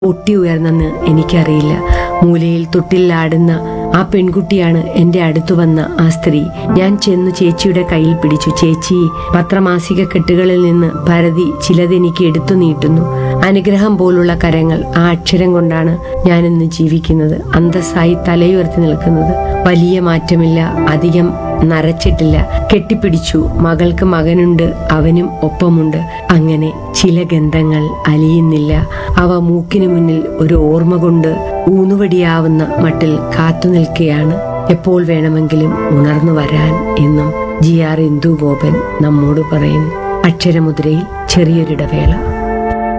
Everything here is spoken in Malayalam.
പൊട്ടി ഉയർന്നെന്ന് എനിക്കറിയില്ല മൂലയിൽ തൊട്ടിലാടുന്ന ആ പെൺകുട്ടിയാണ് എന്റെ അടുത്തു വന്ന ആ സ്ത്രീ ഞാൻ ചെന്നു ചേച്ചിയുടെ കയ്യിൽ പിടിച്ചു ചേച്ചി പത്രമാസിക കെട്ടുകളിൽ നിന്ന് പരതി ചിലതെനിക്ക് എടുത്തു നീട്ടുന്നു അനുഗ്രഹം പോലുള്ള കരങ്ങൾ ആ അക്ഷരം കൊണ്ടാണ് ഞാനിന്ന് ജീവിക്കുന്നത് അന്തസ്സായി തലയുയർത്തി നിൽക്കുന്നത് വലിയ മാറ്റമില്ല അധികം നരച്ചിട്ടില്ല കെട്ടിപ്പിടിച്ചു മകൾക്ക് മകനുണ്ട് അവനും ഒപ്പമുണ്ട് അങ്ങനെ ചില ഗന്ധങ്ങൾ അലിയുന്നില്ല അവ മൂക്കിനു മുന്നിൽ ഒരു ഓർമ്മ കൊണ്ട് ഊന്നുവടിയാവുന്ന മട്ടിൽ കാത്തു നിൽക്കുകയാണ് എപ്പോൾ വേണമെങ്കിലും ഉണർന്നു വരാൻ എന്നും ജി ആർ ഇന്ദു ഗോപൻ നമ്മോട് പറയുന്നു അക്ഷരമുദ്രയിൽ ചെറിയൊരിടവേള